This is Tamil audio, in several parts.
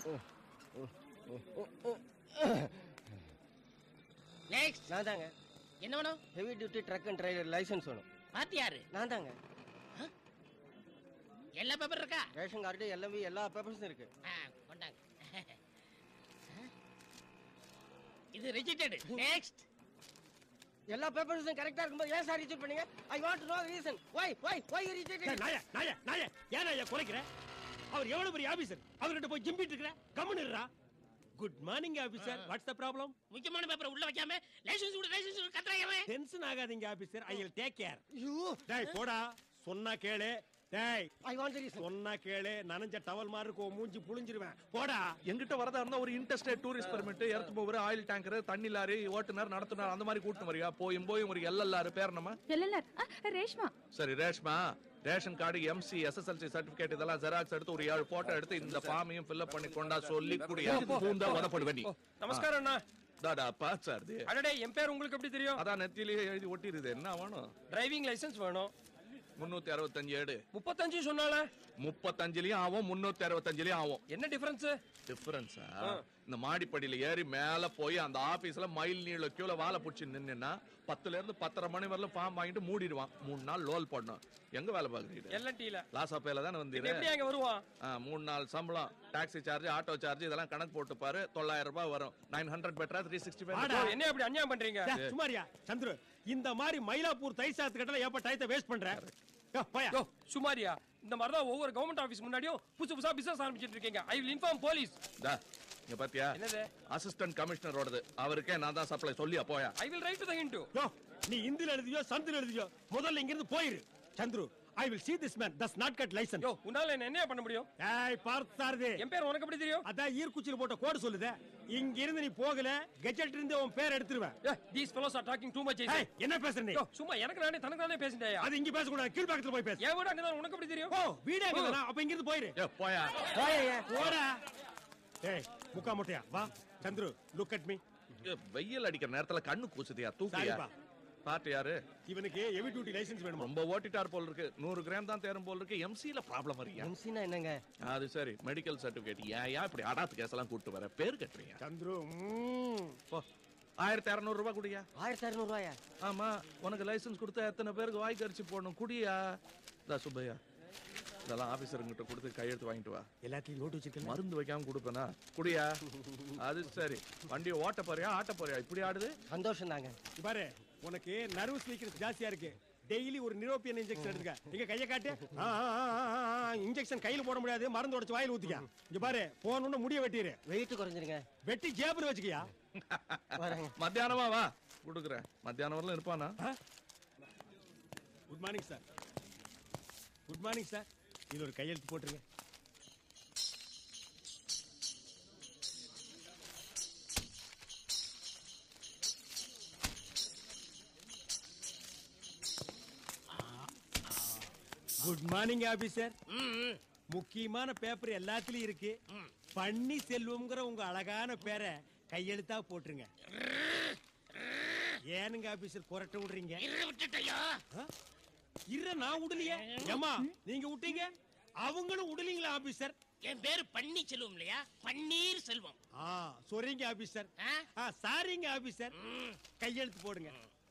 நெக்ஸ்ட் நான் தாங்க என்ன வேணும் heavy duty truck and driver license வேணும் பாத்தியாரு நான் தாங்க எல்லா பேப்பர் இருக்கா ரேஷன் கார்டு எல்லாமே எல்லா பேப்பர்ஸும் இருக்கு ஆ, கொண்டாங்க இது ரிஜிஸ்டர்டு நெக்ஸ்ட் எல்லா பேப்பர்ஸும் கரெக்டா இருக்கும்போது ஏன் சார் ரிஜெக்ட் பண்ணீங்க I want to know reason why why why you டேய், ரிஜெக்ட் நாய நாய நாய ஏன் நாய குறைக்கிற அவர் எவ்வளவு பெரிய ஆபீசர் அவர்கிட்ட போய் ஜிம்பிட்டு இருக்கிற கம்முன்னுறா good morning officer what's the problem முக்கியமான பேப்பர் உள்ள வைக்காம லைசன்ஸ் விடு லைசன்ஸ் விடு கத்துறாங்க டென்ஷன் ஆகாதீங்க officer I will take care you டேய் போடா சொன்னா கேளு டேய் ஐ வாண்ட் ரீசன் சொன்னா கேளு நனைஞ்ச டவல் மாதிரி இருக்கும் மூஞ்சி புளிஞ்சிருவேன் போடா எங்கிட்ட வரதா இருந்தா ஒரு interstate tourist permit earth mover oil tanker தண்ணி லாரி ஓட்டுநர் நடத்துனர் அந்த மாதிரி கூட்டு வரியா போயும் போயும் ஒரு எல்எல்ஆர் பேர் நம்ம எல்எல்ஆர் ரேஷ்மா சரி Reshma ration card MC SSLC certificate இதெல்லாம் ஜெராக்ஸ் எடுத்து ஒரு ஏழு போட்டோ எடுத்து இந்த ஃபார்மையும் ஃபில்அப் பண்ணி கொண்டா சொல்லி குடியா பூந்தா உதப்படுவேன் நீ நமஸ்காரம் அண்ணா தாடா பாச்சார்து அடடே என் பேர் உங்களுக்கு எப்படி தெரியும் அதான் நெத்திலேயே எழுதி ஒட்டிருது என்ன வேணும் டிரைவிங் லைசென்ஸ் வேணும் முன்னூத்தி அறுபத்தஞ்சு ஏடு முப்பத்தஞ்சு சொன்னால முப்பத்தஞ்சுலயும் ஆகும் முன்னூத்தி அறுபத்தஞ்சுலயும் ஆகும் என்ன டிஃபரன்ஸ் டிஃபரன்ஸா இந்த மாடிப்படியில ஏறி மேல போய் அந்த ஆபீஸ்ல மயில் நீள கியூல வாழை புடிச்சு நின்னா பத்துல இருந்து பத்தரை மணி வரலும் ஃபார்ம் வாங்கிட்டு மூடிடுவான் மூணு நாள் லோல் போடணும் எங்க வேலை பாக்குறீங்க எல்என்டில லாஸ் ஆப்பேல தானே எப்படி வந்தீங்க அங்க வருவான் மூணு நாள் சம்பளம் டாக்ஸி சார்ஜ் ஆட்டோ சார்ஜ் இதெல்லாம் கணக்கு போட்டு பாரு தொள்ளாயிரம் ரூபாய் வரும் நைன் ஹண்ட்ரட் பெட்டரா த்ரீ சிக்ஸ்டி வாடா. ஃபைவ் என்ன அப்படி அநியாயம் பண்றீங்க டேய், சுமாரியா சந்துரு இந்த மாதிரி மயிலாப்பூர் தை சாத்து கட்டல ஏப்ப டயத்தை வேஸ்ட் பண்ற யோ, போயா யோ சுமாரியா இந்த மாதிரி தான் ஒவ்வொரு கவர்மெண்ட் ஆபீஸ் முன்னாடியும் புதுசு புதுசா பிசினஸ் ஆரம்பிச்சிட்டு இருக்கீங்க ஐ வில் இன்ஃபார்ம் போலீஸ் இங்க பாத்தியா என்னது? அசிஸ்டன்ட் கமிஷனரோடது அவருக்கே நான் தான் சப்ளை சொல்லியா போயா I will write to the hind யோ நீ இந்தில எழுதியோ சந்தில எழுதியோ முதல்ல இங்க இருந்து போயிரு Chandru I will see this man does not get license யோ உன்னால என்ன என்ன பண்ண முடியும் ஏய் பார்த்தாருது என் பேர் உனக்கு எப்படி தெரியும் அதான் ஈர்க்குச்சியில் போட்ட கோடு சொல்லுதே இங்க இருந்து நீ போகல கெஜெட் இருந்து உன் பேர் எடுத்துருவேன் ஏ these fellows are talking too much ஏய், என்ன பேசுற நீ யோ சும்மா எனக்கு நானே தனக்கு நானே பேசிட்டேன் அது இங்க பேசக்கூடாது கீழ்பாக்கத்துல போய் பேசு என் வீடு அங்கதான் உனக்கு எப்படி தெரியும் ஓ வீடு அங்கதானா அப்ப இங்க இருந்து போயிரு ஏ போயா போடா ஏய் முக்கா முட்டையா வா சந்துரு லுக் அட் மீ ஏ, வெயில் அடிக்கிற நேரத்துல கண்ணு கூசுதியா தூக்கியா சாரிப்பா. பாட்டு யாரு இவனுக்கு ஹெவி டியூட்டி லைசென்ஸ் வேணுமா ரொம்ப ஓட்டிட்டார் போல் இருக்கு நூறு கிராம் தான் தேரும் போல் இருக்கு எம்சில ப்ராப்ளம் வரியா எம்சினா என்னங்க அது சரி மெடிக்கல் சர்டிபிகேட் ஏன் ஏன் இப்படி அடாத்து கேஸ் எல்லாம் கூட்டு வர பேர் கட்டுறீங்க சந்துரு ம்ம். போ ஆயிரத்தி அறுநூறு ரூபாய் குடியா ஆயிரத்தி அறுநூறு ரூபாயா ஆமா உனக்கு லைசென்ஸ் கொடுத்தா எத்தனை பேருக்கு வாய்க்கு அரிசி போடணும் குடியா இதா சுப்பையா இதெல்லாம் ஆபீசருங்கிட்ட கொடுத்து கையெழுத்து வாங்கிட்டு வா எல்லாத்தையும் நோட்டு வச்சிருக்கேன் மருந்து வைக்காம கொடுப்பேனா குடியா அது சரி வண்டியை ஓட்ட போறியா ஆட்ட போறியா இப்படி ஆடுது சந்தோஷம் தாங்க பாரு உனக்கு நர்வஸ் வீக்னஸ் ஜாஸ்தியா இருக்கு டெய்லி ஒரு நிரோப்பியன் இன்ஜெக்ஷன் எடுத்துக்க இங்க கைய காட்டு இன்ஜெக்ஷன் கையில போட முடியாது மருந்து உடைச்சு வாயில ஊத்திக்க இங்க பாரு போன முடிய வெட்டிரு வெயிட் குறைஞ்சிருங்க வெட்டி ஜேபுல வச்சுக்கியா வரேங்க மத்தியானமா வா கொடுக்குறேன் மத்தியானம் வரலாம் இருப்பானா good morning sir good morning sir இதுல ஒரு கையெழுத்து போட்டுருங்க குட் மார்னிங் ஆபீசர் முக்கியமான பேப்பர் எல்லாத்துலயும் இருக்கு பன்னி செல்வம்ங்கிற உங்க அழகான பேரை கையெழுத்தா போட்டுருங்க ஏனுங்க ஆபீசர் குரட்ட விடுறீங்க விட்டுட்டையா இர நான் விடலையே ஏமா நீங்க விட்டீங்க அவங்களும் விடலீங்களா ஆபீசர் என் பேரு பன்னி செல்வம் இல்லையா பன்னீர் செல்வம் ஆ சொறீங்க ஆபீசர் ஆ? ஆ சாரிங்க ஆபீசர் கையெழுத்து போடுங்க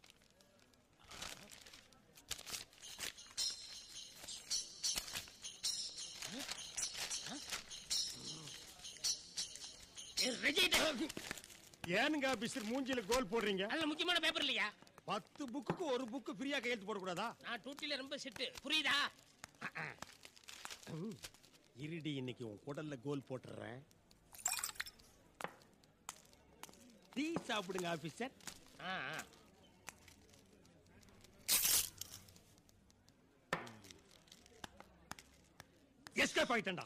ரெஜிஸ்டர் ஏனுங்க ஆபீசர் மூஞ்சில கோல் போடுறீங்க நல்ல முக்கியமான பேப்பர் இல்லையா பத்து புக்குக்கு ஒரு புக்கு ஃப்ரீயா கையெழுத்து போடக்கூடாதா நான் டூட்டில ரொம்ப செட்டு புரியுதா இருடி இன்னைக்கு உன் குடல்ல கோல் போட்டுறேன் டீ சாப்பிடுங்க ஆபீசர் ஆ, ஆ. எஸ்கேப் ஆயிட்டேன்டா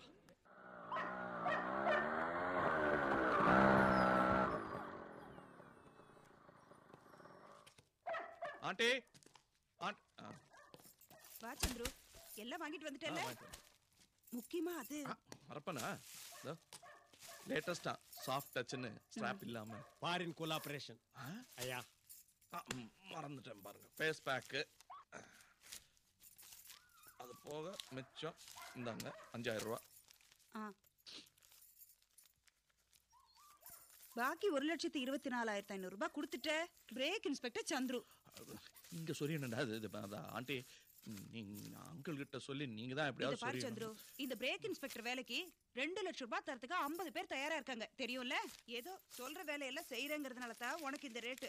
ஆண்டி ஆண்ட் ஆ, வா சந்துரு எல்லாம் வாங்கிட்டு வந்துட்டேல்ல ஆ, வாங்கிட்டு முக்கியமா அது ஆ, மறப்பனா லேட்டஸ்டா சாஃப்ட் டச்னு ஸ்ட்ராப் இல்லாம ஃபாரின் கோலாபரேஷன் ஆ? ஐயா ஆ, ம், மறந்துட்டேன் பாருங்க ஃபேஸ் பேக்கு அது போக மிச்சம் இந்தாங்க அஞ்சாயிரம் ரூபா ஆ பாக்கி ஒரு லட்சத்தி இருபத்தி நாலாயிரத்தி ஐநூறு ரூபாய் கொடுத்துட்ட பிரேக் இன்ஸ்பெக்டர் சந்துரு இங்க சொல்லி என்னடா இது இது, அதான் ஆண்டி நீங்க அங்கிள் கிட்ட சொல்லி நீங்க தான் இத எப்படியாவது பாரு சொல்லி சந்துரு இந்த பிரேக் இன்ஸ்பெக்டர் வேலைக்கு ரெண்டு லட்சம் ரூபாய் தரத்துக்கு ஐம்பது பேர் தயாரா இருக்காங்க தெரியும்ல ஏதோ சொல்ற வேலையெல்லாம் செய்யறங்கிறதுனால தான் உனக்கு இந்த ரேட்டு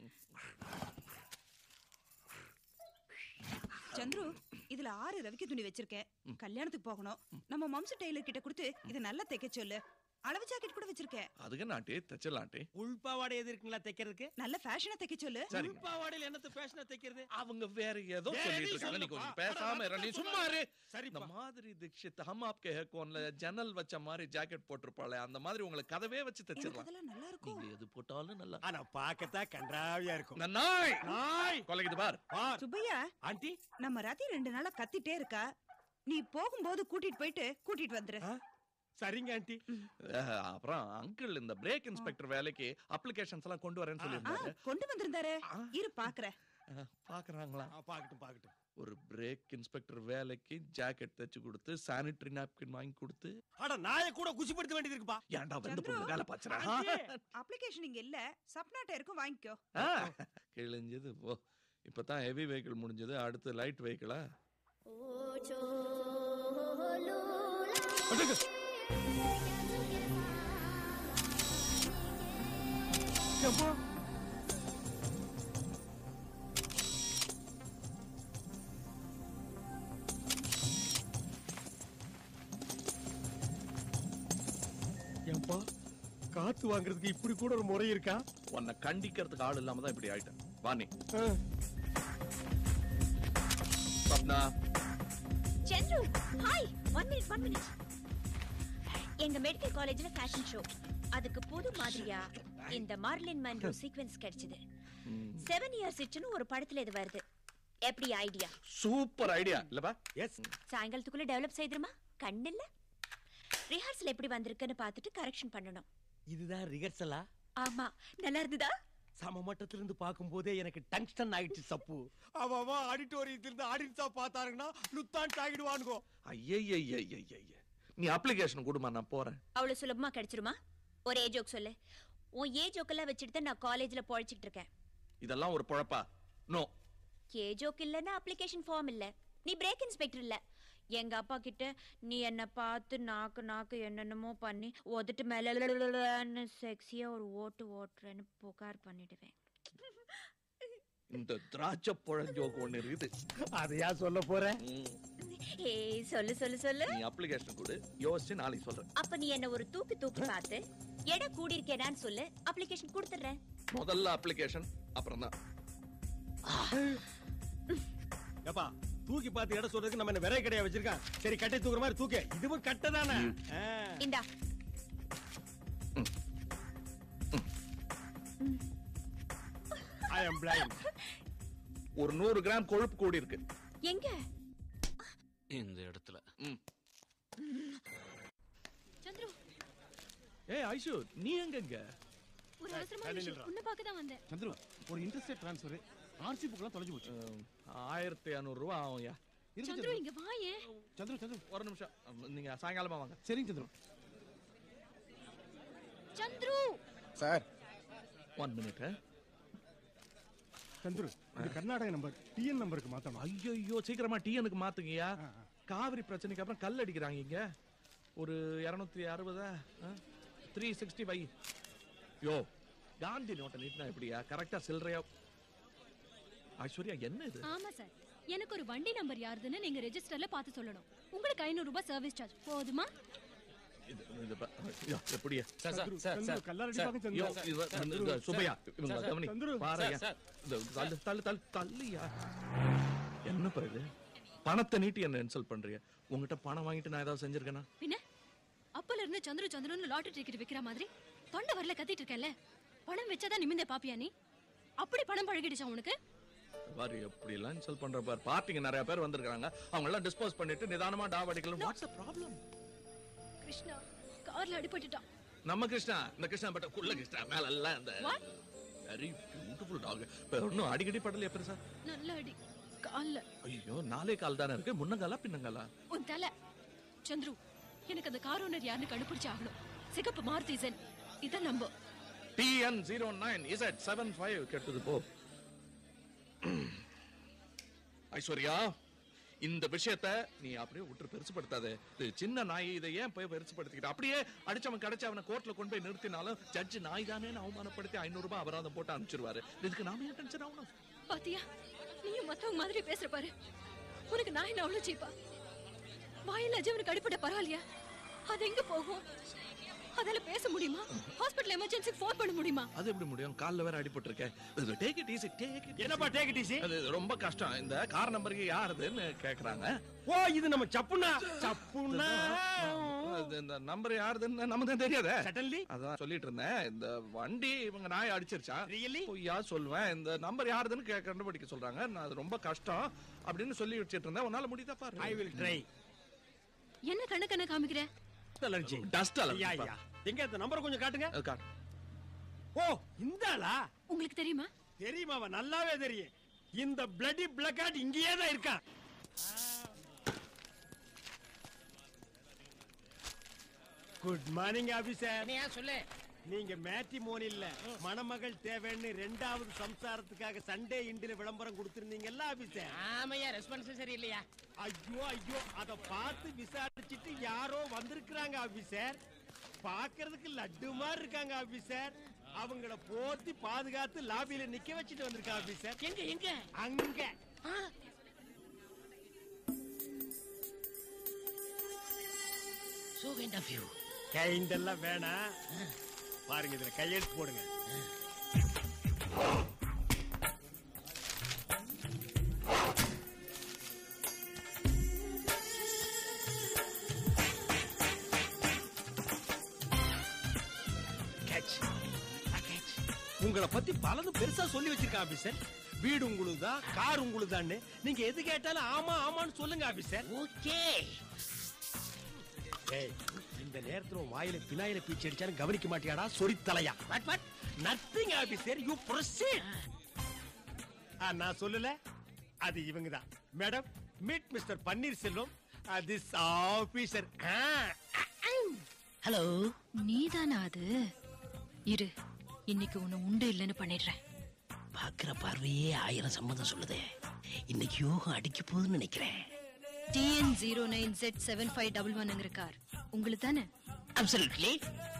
சந்துரு இதுல ஆறு ரவிக்கு துணி வச்சிருக்கேன் கல்யாணத்துக்கு போகணும் நம்ம மம்சு டெய்லர் கிட்ட கொடுத்து இதை நல்லா தைக்க சொல்லு அளவு ஜாக்கெட் கூட வச்சிருக்கேன் அதுக்கு என்ன ஆண்டி தச்சிடலாம் ஆண்டி உள்பாவாடை எது இருக்குங்களா தைக்கிறதுக்கு நல்ல ஃபேஷனா தைக்க சொல்லு சரிங்க உள்பாவாடையில என்னத்த ஃபேஷனா தைக்கிறது அவங்க வேற ஏதோ வேற சொல்லிட்டு எதையும் இருக்காங்க நீ சொல்லுப்பா. கொஞ்சம் பேசாம இரு நீ சும்மா இரு சரிப்பா. இந்த மாதிரி தீக்ஷித் ஹம் ஆப்கே ஹே கோன்ல ஜன்னல் வச்ச மாதிரி ஜாக்கெட் போட்டிருப்பாளே அந்த மாதிரி உங்களுக்கு கதவே வச்சு எனக்கு தச்சிடலாம் அதெல்லாம் நல்லா இருக்கும் நீங்க எது போட்டாலும் நல்லா ஆனா பார்க்கத்தான் கன்றாவியா இருக்கும் இந்த நாய் நாய் கொலைக்குது பார் பார் சுப்பையா ஆண்டி நம்ம ரதி ரெண்டு நாளா கத்திட்டே இருக்கா நீ போகும்போது கூட்டிட்டு போயிட்டு கூட்டிட்டு வந்துரு ஆ? சரிங்க ஆண்டி அஹ், அப்புறம் அங்கிள் இந்த பிரேக் இன்ஸ்பெக்டர் வேலைக்கு அப்ளிகேஷன்ஸ் எல்லாம் கொண்டு வரேன்னு ஆ, சொல்லியிருந்தாரு கொண்டு வந்திருந்தாரு இரு பாக்குறேன் அஹ், பாக்குறாங்களா ஆ, பாக்கட்டும் பாக்கட்டும் ஒரு பிரேக் இன்ஸ்பெக்டர் வேலைக்கு ஜாக்கெட் தைச்சு கொடுத்து சானிட்டரி நாப்கின் வாங்கி கொடுத்து அட நாயை கூட குசிப்படுத்த வேண்டியது இருக்குப்பா ஏன்டா வந்து சந்துரு. பொண்ணு வேலை பாச்சுறா அப்ளிகேஷன் இங்க இல்ல சப்னாட்ட இருக்கும் வாங்கிக்கோ கிழிஞ்சது போ இப்பதான் ஹெவி வெஹிக்கிள் முடிஞ்சது அடுத்து லைட் வெஹிக்கிளா ஏன்பா காத்து வாங்குறதுக்கு இப்படி கூட ஒரு முறை இருக்கா உன்னை கண்டிக்கிறதுக்கு ஆள் இல்லாம தான் இப்படி ஆயிட்டேன் வாணி ஆ. பப்னா Chandru hi one minute one minute எங்க மெடிக்கல் காலேஜ்ல ஃபேஷன் ஷோ அதுக்கு புது மாதிரியா இந்த மார்லின் மன்ரோ சீக்வென்ஸ் கிடைச்சது செவன் இயர்ஸ் இச்சுன்னு ஒரு படத்துல இது வருது எப்படி ஐடியா சூப்பர் ஐடியா இல்லப்பா எஸ் சாயங்காலத்துக்குள்ள டெவலப் செய்திருமா கண்ணில்ல ரிஹர்சல் எப்படி வந்திருக்குன்னு பார்த்துட்டு கரெக்ஷன் பண்ணணும் இதுதான் ரிகர்சலா ஆமா நல்லா இருந்ததா சம மட்டத்துல இருந்து பார்க்கும்போதே எனக்கு டங்ஸ்டன் ஆயிடுச்சு சப்பு அவ அவ ஆடிட்டோரியத்துல இருந்து ஆடியன்ஸா பார்த்தாருன்னா லுத்தான் ஆகிடுவானுங்கோ ஐயய்யய்யய்யய்ய நீ அப்ளிகேஷன் கொடுமா நான் போறேன் அவ்வளவு சுலபமா கிடைச்சிருமா ஒரே ஜோக் சொல்லு உன் ஏ ஜோக்கெல்லாம் வச்சுட்டு தான் நான் காலேஜ்ல பொழைச்சிட்டு இருக்கேன் இதெல்லாம் ஒரு பொழப்பா நோ ஏ ஜோக் இல்லைன்னா அப்ளிகேஷன் ஃபார்ம் இல்ல நீ பிரேக் இன்ஸ்பெக்டர் இல்ல எங்க அப்பா கிட்ட நீ என்ன பார்த்து நாக்கு நாக்கு என்னென்னமோ பண்ணி உதட்டு மேல செக்ஸியா ஒரு ஓட்டு ஓட்டுறேன்னு புகார் பண்ணிடுவேன் இந்த திராட்சை பழஞ்சோக்கு ஒண்ணு இருக்குது அதையா சொல்ல போற ம், ஏய் சொல்லு சொல்லு சொல்லு நீ அப்ளிகேஷன் கொடு யோசிச்சு நாளைக்கு சொல்றேன் அப்ப நீ என்ன ஒரு தூக்கி தூக்கி பார்த்து எடை கூடி இருக்கேனான்னு சொல்லு அப்ளிகேஷன் கொடுத்துறேன் முதல்ல அப்ளிகேஷன் அப்புறம் தான் ஏப்பா தூக்கி பார்த்து இடம் சொல்றதுக்கு நம்ம என்ன விரை கடையா வச்சிருக்கான் சரி கட்டை தூக்குற மாதிரி தூக்கு இதுவும் கட்டை தானே இந்தா ஐ அம் பிளைண்ட் ஒரு நூறு கிராம் கொழுப்பு கூடி இருக்கு எங்க இந்த இடத்துல ம். சந்துரு ஏய் ஐஷு நீ எங்க இங்க ஒரு அவசரமான விஷயம் உன்னை பார்க்க தான் வந்தேன் சந்துரு ஒரு இன்ட்ரெஸ்ட் ட்ரான்ஸ்ஃபர் ஆர்சி புக்லாம் தொலைஞ்சு போச்சு அஹ், ஆயிரத்தி இரநூறு ரூபா ஆகும்யா இருக்கு சந்துரு இங்க வாயே சந்துரு சந்துரு ஒரு நிமிஷம் அஹ், நீங்க சாயங்காலமா வாங்க சரிங்க Chandru Chandru sir one minute Chandru இது கர்நாடக நம்பர் டிஎன் நம்பருக்கு மாத்தணும் ஐயோ சீக்கிரமா டிஎனுக்கு மாத்துங்கய்யா காவிரி பிரச்சனைக்கு அப்புறம் கல் அடிக்கிறாங்க இங்க ஒரு இருநூத்தி அறுபதா த்ரீ சிக்ஸ்டி ஃபைவ் யோ காந்தி நோட்டை நீட்டினா எப்படியா கரெக்டா சில்லறையா ஐஸ்வர்யா என்ன இது ஆமா சார் எனக்கு ஒரு வண்டி நம்பர் யாருதுன்னு நீங்க ரெஜிஸ்டர்ல பார்த்து சொல்லணும் உங்களுக்கு ஐநூறு ரூபாய் சர்வீஸ் சார்ஜ் போதுமா இது இது ப- யோ, எப்படியா sir sir sir Chandru sir கல்லாரடி சார், பாக்கம் யோ, சந்துரு இது வந்து இந்த சுப்பையா இவங்க சார், கவனி சந்துரு, பாருயா சார், இந்த தள்ளு தள்ளு தள்ளு தள்ளுயா என்னப்பா இது பணத்தை நீட்டி என்ன இன்சல்ட் பண்றிய உங்ககிட்ட பணம் வாங்கிட்டு நான் ஏதாவது செஞ்சிருக்கேனா பின்ன அப்பல இருந்து சந்துரு சந்துருன்னு லாட்டரி டிக்கெட் விக்கிற மாதிரி தொண்டை வரல கத்திட்டு இருக்கேன்ல பணம் வச்சாதான் நிமிந்தே பாப்பியா நீ அப்படி பணம் பழகிடுச்சா உனக்கு பாரு எப்படி எல்லாம் இன்சல்ட் பண்ற பாரு பார்ட்டிங்க நிறைய பேர் வந்திருக்காங்க அவங்க எல்லாம் டிஸ்போஸ் பண்ணிட்டு நிதானமா டாப் அடிக்கலாம் வாட்ஸ் த ப்ராப்ளம் கிருஷ்ணா கார்ல அடிபட்டுட்டான் நம்ம கிருஷ்ணா இந்த கிருஷ்ணா பட்ட குள்ள கிருஷ்ணா மேல எல்லாம் இந்த வெரி பியூட்டிஃபுல் டாக் இன்னும் அடிக்கடி படலையா பெருசா நல்ல அடி கால்ல ஐயோ நாலே கால் தானே இருக்கு முன்னங்காலா பின்னங்காலா உன் தலை சந்துரு எனக்கு அந்த கார் ஓனர் யாருன்னு கண்டுபிடிச்சு ஆகணும் சிகப்பு மாருதி சென் இதான் நம்ப TN zero nine Z seven five கெட்டது போ ஐஸ்வர்யா இந்த விஷயத்த நீ அப்படியே விட்டு பெருசுப்படுத்தாத இது சின்ன நாய் இதை ஏன் போய் பெருசுப்படுத்திக்கிட்ட அப்படியே அடிச்சவன் கிடைச்சு அவனை கோர்ட்ல கொண்டு போய் நிறுத்தினாலும் ஜட்ஜ் நாய் தானே அவமானப்படுத்தி ஐநூறு ரூபாய் அபராதம் போட்டு அனுப்பிச்சிருவாரு இதுக்கு நாம ஏன் டென்ஷன் ஆகணும் பாத்தியா நீயும் மத்தவங்க மாதிரி பேசுற பாரு உனக்கு நான் என்ன அவ்வளவு சீப்பா வாயில அஜவனுக்கு அடிப்பட்ட பரவாயில்லையா அது எங்க போகும் அதால பேச முடியுமா ஹாஸ்பிடல் எமர்ஜென்சிக்கு ஃபோன் பண்ண முடியுமா அது எப்படி முடியும் கால்ல வேற அடிபட்டு இருக்கேன் take it easy take it என்னப்பா டேக் இட் ஈஸி அது ரொம்ப கஷ்டம் இந்த கார் நம்பருக்கு யாருதுன்னு கேக்குறாங்க ஓ இது நம்ம சப்புனா சப்புனா அது இந்த நம்பர் யாருதுன்னு நமக்கு தான் தெரியாதே சடன்லி அதான் சொல்லிட்டு இருந்தேன் இந்த வண்டி இவங்க நாய் அடிச்சிருச்சா Really? பொய்யா சொல்லுவேன் இந்த நம்பர் யாருதுன்னு கே- கண்டுபிடிக்க சொல்றாங்க நான் அது ரொம்ப கஷ்டம் அப்படின்னு சொல்லி வச்சிட்டு இருந்தேன் உன்னால முடியுதா பாரு ஐ வில் ட்ரை என்ன கண்ண கண்ண காமிக்கிற அலர்ஜி டஸ்ட் ஐயா ஐயா எங்க இந்த நம்பர் கொஞ்சம் காட்டுங்க அலர்ஜி ஓ இந்த ஆளா உங்களுக்கு தெரியுமா தெரியுமா அவன் நல்லாவே தெரியும் இந்த பிளடி பிளக்கார்ட் இங்கேயே தான் இருக்கான் குட் மார்னிங் ஆபீசர் என்னையா சொல்லு நீங்க மேட்ரிமோனி இல்ல மணமகள் தேவைன்னு ரெண்டாவது சம்சாரத்துக்காக சண்டே இண்டில விளம்பரம் கொடுத்திருந்தீங்கல்ல ஆபீசர் ஆமையா ரெஸ்பான்ஸ் சரியில்லையா ஐயோ ஐயோ அத பார்த்து விசாரிச்சிட்டு யாரோ வந்திருக்கிறாங்க ஆபீசர் பாக்குறதுக்கு லட்டு மாதிரி இருக்காங்க ஆபீசர் அவங்கள போத்தி பாதுகாத்து லாபியில நிக்க வச்சுட்டு வந்திருக்காங்க ஆபீசர் எங்க எங்க அங்க சோ கைண்ட் ஆஃப் யூ கைண்டெல்லாம் வேணாம் பாருங்க இதுல கையெழுத்து போடுங்க Catch. A catch. உங்களை பத்தி பலதும் பெருசா சொல்லி வச்சிருக்கேன் ஆபீசர் வீடு உங்களுதான் கார் உங்களுதான்னு நீங்க எது கேட்டாலும் ஆமா ஆமான்னு சொல்லுங்க ஆபீசர் ஓகே ஏய் இந்த நேரத்துல உன் வாயில பினாயில பீச்சு அடிச்சாலும் கவனிக்க மாட்டியாடா சொரித்தலையா what what nothing officer you proceed நான் சொல்லல அது இவங்க தான் madam meet mister Panneerselvam this officer hello நீதானா அது இரு இன்னைக்கு உன்னை உண்டு இல்லைன்னு பண்ணிடுறேன் பாக்குற பார்வையே ஆயிரம் சம்மதம் சொல்லுதே இன்னைக்கு யோகம் அடிக்க போகுதுன்னு நினைக்கிறேன் TN zero nine Z seven five double ஒன்னுங்கிற கார் உங்களுக்கு தானே அப்சல்யூட்லி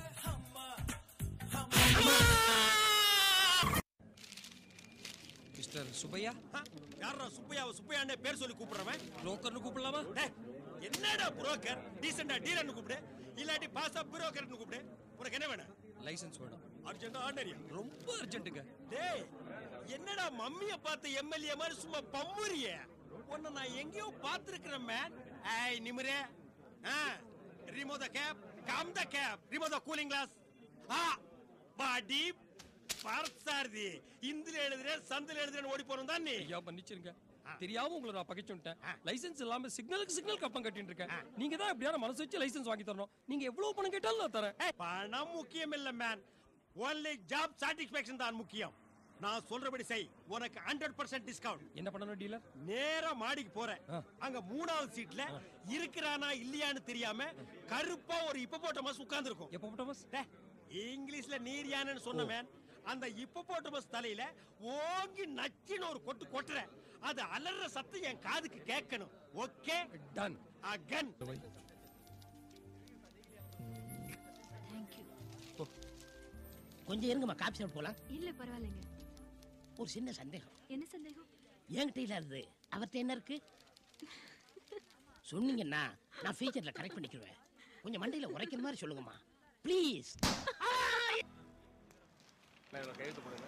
மிஸ்டர் சுபையா யாரா சுப்பையாவை சுப்பையாண்டே பேர் சொல்லி கூப்பிடுறவன் புரோக்கர்னு கூப்பிடலாமா டேய், என்னடா புரோக்கர் டீசெண்டா டீலர்னு கூப்பிடு இல்லாட்டி பாசா புரோக்கர்னு கூப்பிடு உனக்கு என்ன வேணும் லைசென்ஸ் வேணும் அர்ஜென்டா ஆர்டரியா ரொம்ப அர்ஜென்ட்டுங்க டேய் என்னடா மம்மிய பார்த்த எம்எல்ஏ மாதிரி சும்மா பம்முறிய உன்னை நான் எங்கேயோ பார்த்திருக்கிறேன் மேன் ஏய் நிமிரே ah remove the cap come the cap remove the cooling glass ஆ பாடி பார்த்தார்தி இந்தில எழுதுறேன் சந்தில எழுதுறேன் ஓடி போறோம் தான் நீ ஐயா மன்னிச்சிருங்க தெரியாம உங்களை நான் பகைச்சுட்டேன் லைசென்ஸ் இல்லாம சிக்னலுக்கு சிக்னல் கப்பம் கட்டிட்டு இருக்கேன் நீங்க தான் எப்படியான மனசு வச்சு லைசென்ஸ் வாங்கி தரணும் நீங்க எவ்வளவு பணம் கேட்டாலும் நான் தரேன் ஏய், பணம் முக்கியம் இல்ல மேன் ஒன்லி ஜாப் சாட்டிஸ்பேக்ஷன் தான் முக்கியம் நான் சொல்றபடி செய் உனக்கு ஹண்ட்ரட் பர்சன்ட் டிஸ்கவுண்ட் என்ன பண்ணணும் டீலர் நேரா மாடிக்கு போறேன் ஆ. அங்க மூணாவது சீட்ல இருக்கிறானா இல்லையான்னு தெரியாம கருப்பா ஒரு இப்போட்டமஸ் உட்கார்ந்து இருக்கும் எப்போ போட்டோமஸ் இங்கிலீஷ்ல நீர் யானைன்னு சொன்னவன் அந்த இப்போட்டமஸ் தலையில ஓங்கி நச்சின்னு ஒரு கொட்டு கொட்டுற அது அலற சத்தம் என் காதுக்கு கேட்கணும் ஓகே டன் அகன் தேங்க்யூ கொஞ்சம் இருங்கம்மா காப்பி சாப்பிட்டு போலாம் இல்ல பரவாயில்லைங்க ஒரு சின்ன சந்தேகம் என்ன சந்தேகம் என்கிட்ட இல்லாதது அவர்கிட்ட என்ன இருக்கு சொன்னீங்கன்னா நான் ஃபியூச்சர்ல கரெக்ட் பண்ணிக்கிடுவேன் கொஞ்சம் மண்டையில உரைக்கிற மாதிரி சொல்லுங்கம்மா ப்ளீஸ் கையெழுத்து போடுங்க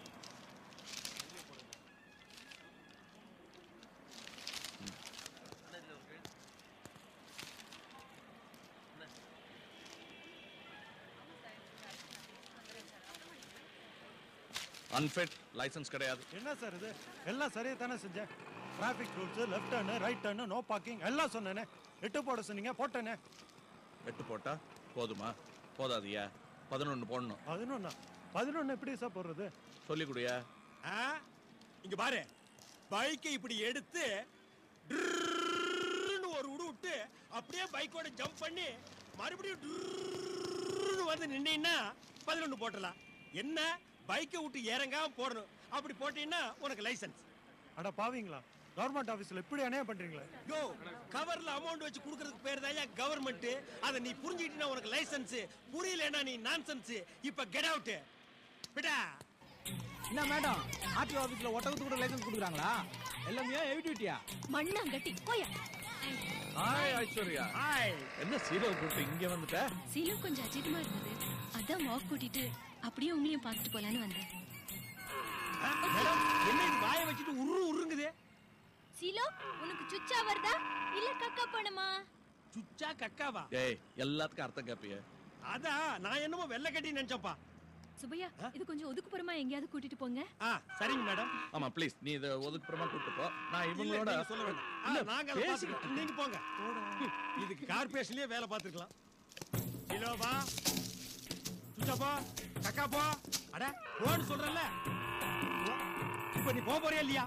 அன்ஃபிட் லைசென்ஸ் கிடையாது என்ன சார் இது எல்லாம் சரியா தானே செஞ்சேன் traffic rules left turn right turn no parking எல்லாம் சொன்னேனே எட்டு போட சொன்னீங்க போட்டேனே எட்டு போட்டா போதுமா போதாதியா பதினொன்று போடணும் பதினொன்னா பதினொன்று எப்படி சார் போடுறது சொல்லி கொடுயா ஆ? இங்க பாரு பைக்கை இப்படி எடுத்து ட்ருன்னு ஒரு உடு விட்டு அப்படியே பைக்கோட ஜம்ப் பண்ணி மறுபடியும் ட்ருன்னு வந்து நின்னீங்கன்னா பதினொன்று போட்டலாம் என்ன பைக்கை விட்டு இறங்காம போடணும் அப்படி போட்டீங்கன்னா உனக்கு லைசென்ஸ் அட பாவீங்களா கவர்மெண்ட் ஆபீஸ்ல இப்படி அநியாயம் பண்றீங்களே யோ கவர்ல அமௌண்ட் வச்சு கொடுக்கறதுக்கு பேர் தான் கவர்மெண்ட் அதை நீ புரிஞ்சுக்கிட்டீங்கன்னா உனக்கு லைசென்ஸ் புரியலன்னா நீ நான்சென்ஸ் இப்ப கெட் அவுட் விடா என்ன மேடம் ஆர்டிஓ ஆபீஸ்ல ஒட்டகத்து கூட லைசன்ஸ் கொடுக்குறாங்களா எல்லாமே ஹெவி டியூட்டியா மண்ணாங்கட்டி போயா ஹாய் ஐஸ்வர்யா ஹாய் என்ன சீரோ கூப்பிட்டு இங்க வந்துட்ட சீலும் கொஞ்சம் அஜிதமா இருந்தது அதான் வாக் கூட்டிட்டு அப்படியே உங்களையும் பார்த்துட்டு போலான்னு வந்தேன் மேடம் என்ன இது வாயை வச்சுட்டு உரு உருங்குது சீலோ உனக்கு சுச்சா வருதா இல்ல கக்கா பண்ணுமா சுச்சா கக்காவா ஏய் எல்லாத்துக்கும் அர்த்தம் கேப்பிய அதான் நான் என்னமோ வெள்ளை கட்டி நினைச்சப்பா சுபையா இது கொஞ்சம் ஒதுக்குப்புறமா எங்கேயாவது கூட்டிட்டு போங்க ஆ சரிங்க மேடம் ஆமா ப்ளீஸ் நீ இத ஒதுக்குப்புறமா கூட்டு போ நான் இல்ல, இவங்களோட நீங்க சொல்ல வேண்டாம் ஆ, இல்ல, நாங்க அதை பேசிக்கிட்டு பார்த்துக்கிறோம். நீங்க போங்க இதுக்கு கார்பரேஷன்லயே வேலை பார்த்துக்கலாம் கிலோவா சுச்சப்பா கக்கா போ அட போன்னு சொல்றல இப்ப நீ போக போறியா இல்லையா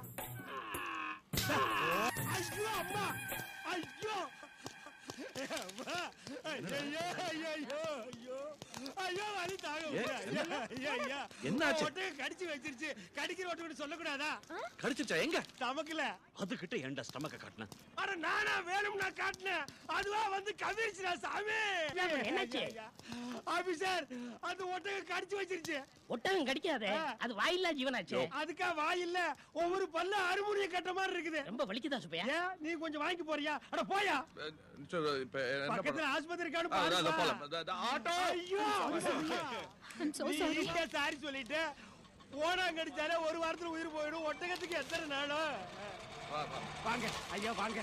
ஐயோ அம்மா ஐயோ அம்மா. ஐயோ ஐயோ ஐயோ ஐயோ ஐயோ வலி தாங்க முடியல. ஐயா, ஐயா, ஐயா. என்னாச்சு? ஒட்டகம் கடிச்சு வச்சிருச்சு கடிக்கிற ஒட்டகம் சொல்லக்கூடாதா கடிச்சிச்சா எங்க ஸ்டமக்ல அதுகிட்ட ஏன்டா ஸ்டமக்க காட்டின அட நானா வேணும்னா காட்டினேன் அதுவா வந்து கவிரிச்சுடா சாமி என்னாச்சு? ஆபீசர் அந்த ஒட்டகம் கடிச்சு வச்சிருச்சு ஒட்டகம் கடிக்காதே அது வாயில்லா ஜீவனாச்சே அதுக்கா வாய் இல்ல ஒவ்வொரு பல்ல அறுமுறைய கட்ட மாதிரி இருக்குது ரொம்ப வலிக்குதா சுப்பையா ஏன் நீ கொஞ்சம் வாங்கி போறியா அட போயா அஹ், சொல்லு, இப்ப என்ன பக்கத்துல பண்றது? ஆஸ்பத்திரி இருக்கான்னு ஆ, அதான், பாருப்பா. போலாம். அதான், அதான், ஆட்டோ ஐயோ I'm so நீ sorry. ஈஸியா சாரி சொல்லிட்டு ஓனாங்க அடிச்சாலே ஒரு வாரத்துல உயிர் போயிடும் ஒட்டகத்துக்கு எத்தனை நாளும் வா, வா. வாங்க ஐயா வாங்க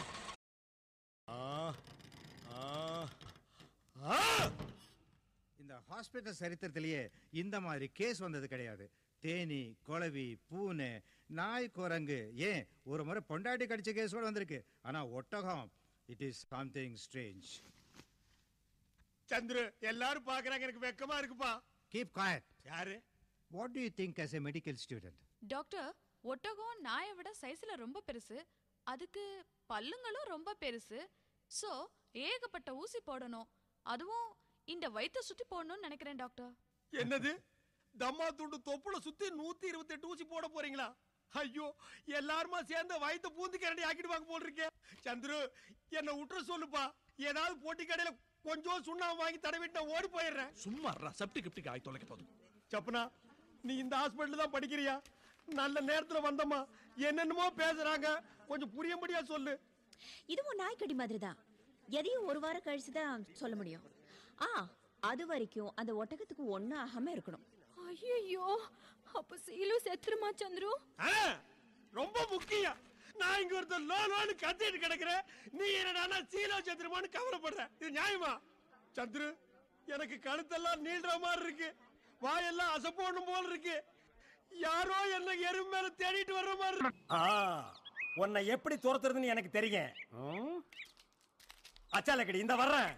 இந்த ஹாஸ்பிட்டல் சரித்திரத்திலேயே இந்த மாதிரி கேஸ் வந்தது கிடையாது தேனி குளவி பூனை நாய் குரங்கு ஏன் ஒரு முறை பொண்டாட்டி கடிச்ச கேஸ் கூட வந்திருக்கு ஆனா ஒட்டகம் it is something strange Chandru எல்லாரும் பாக்குறாங்க எனக்கு வெக்கமா இருக்குப்பா கீப் காயட் யாரு what do you think as a medical student doctor ஒட்டகம் நாயை விட சைஸ்ல ரொம்ப பெருசு அதுக்கு பல்லுங்களும் ரொம்ப பெருசு சோ ஏகப்பட்ட ஊசி போடணும் அதுவும் இந்த வயித்தை சுத்தி போடணும்னு நினைக்கிறேன் டாக்டர் என்னது தம்மா துண்டு தொப்புல சுத்தி நூத்தி இருபத்தி எட்டு ஊசி போட போறீங்களா ஐயோ எல்லாருமா சேர்ந்து வயித்த பூந்து கரண்டி ஆக்கிடுவாங்க போல் இருக்கேன் சந்துரு என்ன விட்டுற சொல்லுப்பா ஏதாவது போட்டி கடையில கொஞ்சம் சுண்ணாம்பு வாங்கி தடவிட்டு நான் ஓடி போயிடுறேன் சும்மா செப்டி கிப்டிக்கு ஆய் தொலைக்க போதும் சப்பனா நீ இந்த ஹாஸ்பிட்டல் தான் படிக்கிறியா நல்ல நேரத்துல வந்தம்மா என்னென்னமோ பேசுறாங்க கொஞ்சம் புரியும்படியா சொல்லு இதுவும் நாய்க்கடி மாதிரி தான் எதையும் ஒரு வாரம் கழிச்சு தான் சொல்ல முடியும் ஆ அது வரைக்கும் அந்த ஒட்டகத்துக்கு ஒண்ணும் ஆகாம இருக்கணும் ஐயோ அப்ப சீலு செத்துருமா சந்துரு ஆ, ரொம்ப முக்கியம் நான் இங்க ஒருத்தர் லோ லோன்னு கத்திட்டு கிடக்குறேன் நீ என்னடா சீலோ சந்திரமான்னு கவலைப்படுற இது நியாயமா சந்திரு எனக்கு கழுத்தெல்லாம் நீள்ற மாதிரி இருக்கு வாயெல்லாம் அசப்போடும் போல இருக்கு யாரோ என்ன எறும்பு மேல தேடிட்டு வர்ற மாதிரி இருக்கு உன்னை எப்படி துரத்துறதுன்னு எனக்கு தெரியும் அச்சாலக்கடி இந்த வர்றேன்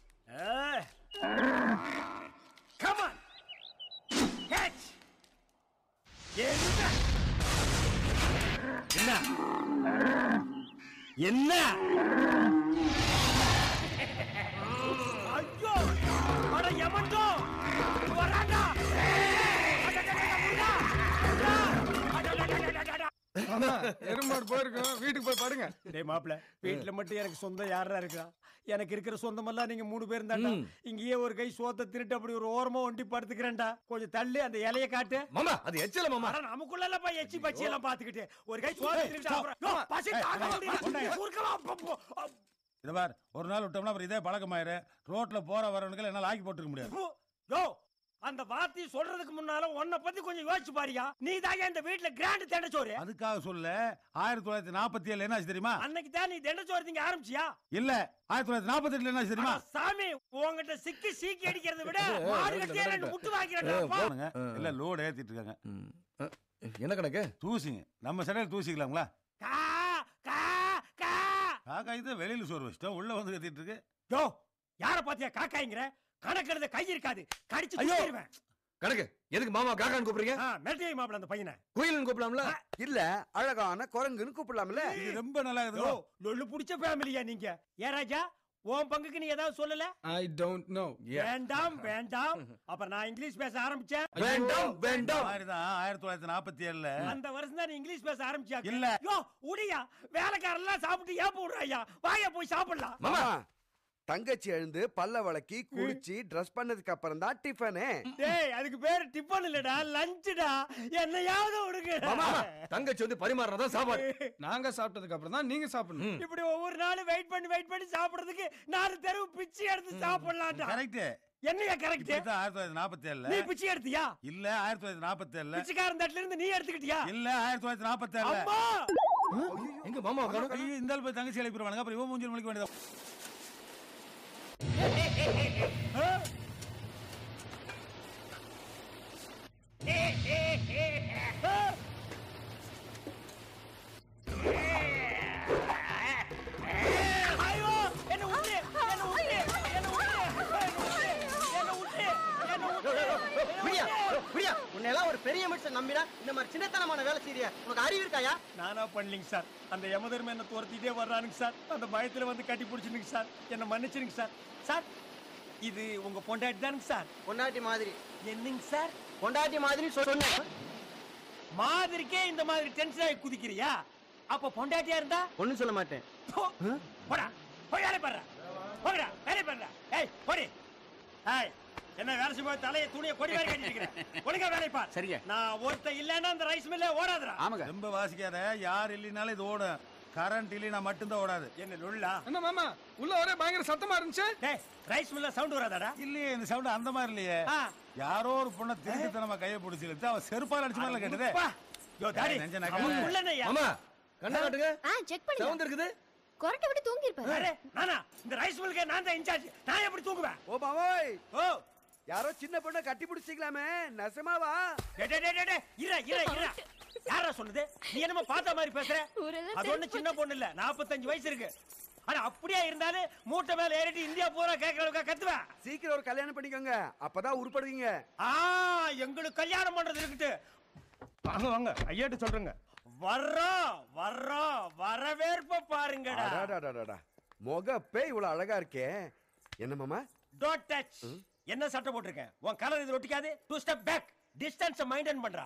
கமான் கேட்ச் என்ன என்ன ஐயோ அட எமண்டோ வராடா எருமாடு போயிருக்கோம் வீட்டுக்கு போய் பாருங்க டேய் மாப்ள வீட்ல மட்டும் எனக்கு சொந்தம் யாரா இருக்கா எனக்கு இருக்கிற சொந்தமெல்லாம் நீங்க மூணு பேரும் தான்டா இங்கேயே ஒரு கை சோத்த திருட்டு அப்படி ஒரு ஓரமா ஒண்டி படுத்துக்கிறேன்டா கொஞ்சம் தள்ளி அந்த இலைய காட்டு மாமா அது எச்சல மாமா அட நமக்குள்ள போய் எச்சி பச்சி எல்லாம் பாத்துக்கிட்டு ஒரு கை சோத்த திருட்டு அப்புறம் யோ, பசி தாங்க முடியல குறுக்கமா போ- போ- இதை பார் ஒரு நாள் விட்டோம்னா அப்புறம் இதே பழக்கமாயிரு ரோட்ல போற வரவனுக்கு என்னால ஆக்கி போட்டுக்க முடியாது போ. யோ அந்த வார்த்தையை சொல்றதுக்கு முன்னால உன்னை பத்தி கொஞ்சம் யோசிச்சு பாரியா நீ தாங்க இந்த வீட்ல கிராண்ட் தண்டச்சோறு அதுக்காக சொல்ல ஆயிரத்தி தொள்ளாயிரத்தி நாற்பத்தி ஏழு என்னாச்சு தெரியுமா அன்னைக்கு தான் நீ தண்டச்சோறு திங்க ஆரம்பிச்சியா இல்ல ஆயிரத்தி தொள்ளாயிரத்தி நாற்பத்தி எட்டுல என்னாச்சு தெரியுமா அட சாமி உன்கிட்ட சிக்கி சீக்கி அடிக்கிறத விட மாடு கட்டியா ரெண்டு முட்டு வாங்கிறேன் போனுங்க இல்ல லோடு ஏத்திட்டு இருக்காங்க என்ன கணக்கு தூசிங்க நம்ம சடையில தூசிக்கலாங்களா கா கா கா காக்கா இது வெளியில சோறு வச்சிட்டோம் உள்ள வந்து கத்திட்டு இருக்கு யோ யார பாத்தியா காக்காய்ங்கிற கணக்கெடுத்த கை இருக்காது கடிச்சு ஐயோ. தூக்கிடுவேன் கணக்கு எதுக்கு மாமா காக்கான்னு கூப்பிடுறீங்க மெட்டியை மாப்பிள அந்த பையனை குயில்னு கூப்பிடலாம்ல இல்ல அழகான குரங்குன்னு கூப்பிடலாம்ல இது ரொம்ப நல்லா யோ இருக்குது லொல்லு புடிச்ச ஃபேமிலியா நீங்க ஏ ராஜா உன் பங்குக்கு நீ ஏதாவது சொல்லல ஐ டோன்ட் நோ வேண்டாம் வேண்டாம் அப்ப நான் இங்கிலீஷ் பேச ஆரம்பிச்சேன் வேண்டாம், வேண்டாம். மாதிரிதான் ஆயிரத்தி தொள்ளாயிரத்தி நாற்பத்தி ஏழுல அந்த வருஷம் தான் நீ இங்கிலீஷ் பேச ஆரம்பிச்சியா இல்ல. யோ உடியா வேலைக்காரெல்லாம் சாப்பிட்டு ஏன் போடுறாயா வாயா போய் சாப்பிடலாம் மாமா தங்கச்சி எழுந்து பல்ல வளக்கி குளிச்சு ட்ரெஸ் பண்ணதுக்கு அப்புறம் தான் டிஃபனு டேய் அதுக்கு பேரு டிஃபன் இல்லடா லஞ்சுடா என்னையாவது மாமா விடுங்க தங்கச்சி வந்து பரிமாறதா சாப்பாடு நாங்க சாப்பிட்டதுக்கு அப்புறம் தான் நீங்க சாப்பிடணும் இப்படி ஒவ்வொரு நாளும் வெயிட் பண்ணி வெயிட் பண்ணி சாப்பிடுறதுக்கு நாலு தெருவு பிச்சை எடுத்து சாப்பிடலாம்டா கரெக்ட் என்னையா கரெக்ட் ஆயிரத்தி தொள்ளாயிரத்தி நாற்பத்தி ஏழுல நீ பிச்சை எடுத்தியா இல்ல ஆயிரத்தி தொள்ளாயிரத்தி நாற்பத்தி ஏழுல பிச்சைக்காரன் தட்டுல இருந்து நீ எடுத்துக்கிட்டியா இல்ல ஆயிரத்தி தொள்ளாயிரத்தி நாற்பத்தி ஏழுல அம்மா எங்க மாமா இந்த ஆள் போய் தங்கச்சி எழுப்பிடுவானுங்க அப்புறம் இவன் மூஞ்சில் முழிக்க வேண்டியது ஐயோ என்ன விட்டு என்ன விட்டு என்ன விட்டு என்ன விட்டு என்ன விட்டு பிரியா பிரியா உன்னெல்லாம் ஒரு பெரிய மனுஷன் நம்பினா இந்த மாதிரி சின்னத்தனமான வேலை செய்றிய உனக்கு அறிவு இருக்காயா நானா பண்ணலிங்க சார் அந்த யமதர்ம என்ன துரத்திட்டே வர்றானுங்க சார் அந்த பயத்துல வந்து கட்டி பிடிச்சிருங்க சார் என்ன மன்னிச்சிருங்க சார் சார் இது உங்க பொண்டாட்டி தானுங்க சார் பொண்டாட்டி மாதிரி என்னங்க சார் பொண்டாட்டி மாதிரி சொன்னேன் மாதிரிக்கே இந்த மாதிரி டென்ஷன் ஆகி குதிக்கிறியா அப்ப பொண்டாட்டியா இருந்தா ஒண்ணும் சொல்ல மாட்டேன் போ, போடா போய் வேலை பாடுற போங்கடா வேலை பாடுற ஏய் போடி ஏய் என்ன வேலை செய்யும் தலையை துணியை கொடி மாதிரி கட்டிட்டு இருக்கிறேன் ஒழுங்கா வேலை பார் சரிங்க. நான் ஒருத்த இல்லைன்னா அந்த ரைஸ் மில்ல ஓடாதுடா ஆமாங்க ரொம்ப வாசிக்காத யார் இல்லைனாலும் இது ஓடும் கரண்ட் இல்லைனா மட்டும்தான் ஓடாது என்ன நுள்ளா என்ன மாமா உள்ள ஒரே பயங்கர சத்தமா இருந்துச்சு டேய் ரைஸ் மில்ல சவுண்ட் வராதாடா இல்லையே இந்த சவுண்ட் அந்த மாதிரி இல்லையே ஆ. யாரோ ஒரு பொண்ணை திருட்டுத்தனமா கையை பிடிச்சி இழுத்து அவ செருப்பால் அடிச்ச மாதிரி கேட்டது அப்பா. யோ தாடி நெஞ்ச நகை. அவன் உள்ளனையா மாமா கண்ணை காட்டுங்க ஆ செக் பண்ணுங்க சவுண்ட் இருக்குது கொரட்டை விட்டு தூங்கி இருப்பாரு அரே நானா இந்த ரைஸ் மில்லுக்கு நான் தான் இன்சார்ஜ் நான் எப்படி தூங்குவேன் ஓ மாமோய் ஓ யாரோ சின்ன பொண்ணை கட்டி பிடிச்சிக்கலாமே நெசமாவா டே டே டே டே டே இர இர இர யாரா சொன்னது நீ என்னமோ பார்த்த மாதிரி பேசுற ஊரெல்லாம் அது ஒண்ணு சின்ன பொண்ணு இல்ல 45 வயசு இருக்கு ஆனா அப்படியே இருந்தாலும் மூட்டை மேல ஏறிட்டு இந்தியா பூரா கேட்கற அளவுக்கு கத்துவேன் சீக்கிரம் ஒரு கல்யாணம் பண்ணிக்கோங்க அப்பதான் உருப்படுவீங்க ஆ எங்களுக்கு கல்யாணம் பண்றது இருக்குது வாங்க வாங்க ஐயாட்ட சொல்றேங்க வர்றோம் வர்றோம் வரவேற்ப பாருங்கடா அடாடாடாடாடா முகப்பே இவ்வளவு அழகா இருக்கே என்ன மாமா டோன்ட் டச் என்ன சட்டை போட்டிருக்கேன் உன் கலர் இது ஒட்டிக்காது two step back distance maintain பண்றா